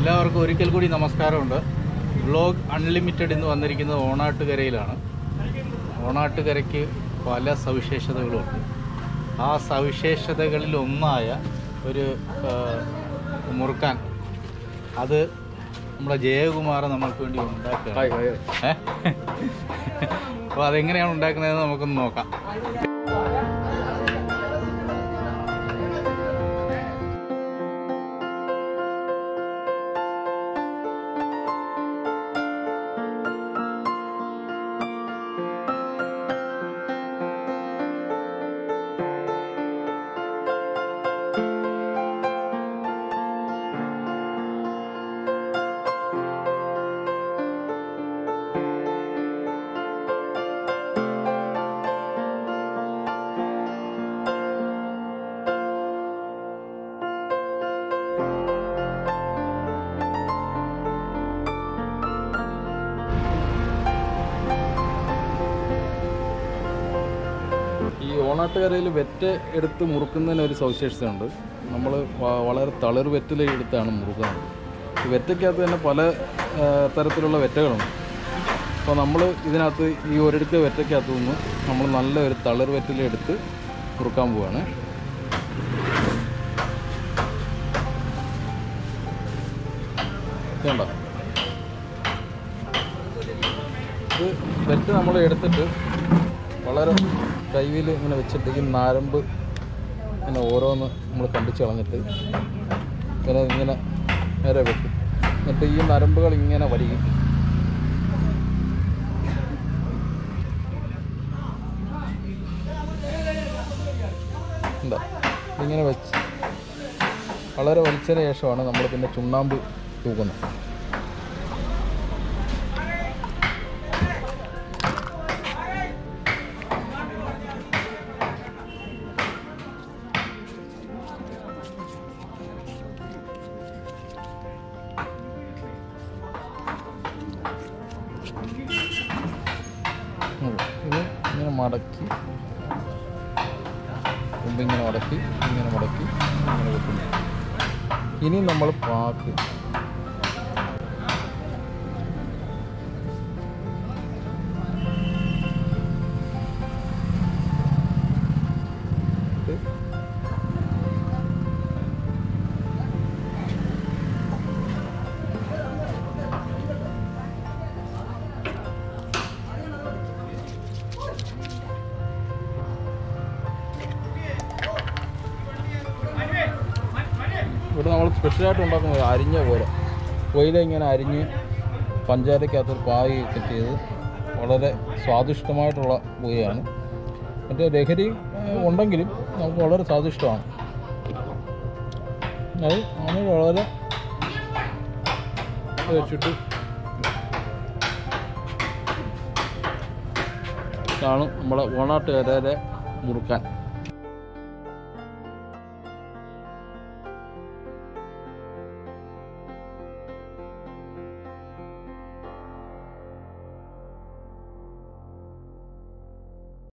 എല്ലാവർക്കും ഒരിക്കൽ കൂടി നമസ്കാരമുണ്ട് വ്ലോഗ് അൺലിമിറ്റഡ് ഇന്ന് വന്നിരിക്കുന്നത് ഓണാട്ടുകരയിലാണ് ഓണാട്ടുകരയ്ക്ക് പല സവിശേഷതകളുമുണ്ട് ആ സവിശേഷതകളിൽ ഒന്നായ ഒരു ആ, മുറുക്കാൻ അത് നമ്മുടെ ജയകുമാർ നമ്മൾക്ക് വേണ്ടി ഉണ്ടാക്കുക ഏ അപ്പോൾ അതെങ്ങനെയാണ് ഉണ്ടാക്കുന്നതെന്ന് നമുക്കൊന്ന് നോക്കാം ഈ ഓണാട്ടുകരയിൽ വെറ്റ് എടുത്ത് മുറുക്കുന്നതിന് ഒരു സവിശേഷതയുണ്ട് നമ്മൾ വളരെ തളിർ വെറ്റില എടുത്താണ് മുറുക്കുന്നത് ഈ വെറ്റയ്ക്കകത്ത് തന്നെ പല ആ, തരത്തിലുള്ള വെറ്റകളുണ്ട് അപ്പോൾ നമ്മൾ ഇതിനകത്ത് ഈ ഒരിടത്ത് വെറ്റയ്ക്കകത്ത് നിന്ന് നമ്മൾ നല്ല ഒരു തളിർ വെറ്റില എടുത്ത് മുറുക്കാൻ പോവുകയാണ് ഇതുണ്ടോ ഇത് വെറ്റ് നമ്മൾ എടുത്തിട്ട് വളരെ കൈവിൽ ഇങ്ങനെ വെച്ചിട്ട് ഈ നാരമ്പ് ഇങ്ങനെ ഓരോന്ന് നമ്മൾ കണ്ടിച്ച് കളഞ്ഞിട്ട് ഇങ്ങനെ ഇങ്ങനെ നേരെ വെക്കും എന്നിട്ട് ഈ നരമ്പുകൾ ഇങ്ങനെ വലിയും എന്താ ഇങ്ങനെ വെച്ച് വളരെ വലിച്ചതിന് ശേഷമാണ് നമ്മൾ പിന്നെ ചുണ്ണാമ്പ് തൂക്കുന്നത് ഉം. ഇത് ഇങ്ങനെ മടക്കി തുമ്പ് ഇങ്ങനെ മടക്കി ഇങ്ങനെ മടക്കി ഇങ്ങനെ വെക്കുന്നു ഇനി നമ്മൾ പാക്ക് ഇത് ഇവിടെ നമ്മൾ സ്പെഷ്യലായിട്ട് ഉണ്ടാക്കുന്നത് അരിഞ്ഞ പോലെ കൊയില ഇങ്ങനെ അരിഞ്ഞ് പഞ്ചാരക്കകത്ത് ഒരു പായി സെറ്റ് ചെയ്ത് വളരെ സ്വാദിഷ്ടമായിട്ടുള്ള പൂയാണ് മറ്റേ ലഹരി ഏഹ്, ഉണ്ടെങ്കിലും നമുക്ക് വളരെ സ്വാദിഷ്ടമാണ് അത് നമ്മൾ വളരെ വെച്ചിട്ട് ഇതാണ് നമ്മുടെ ഓണാട്ടുകരയിലെ മുറുക്കാൻ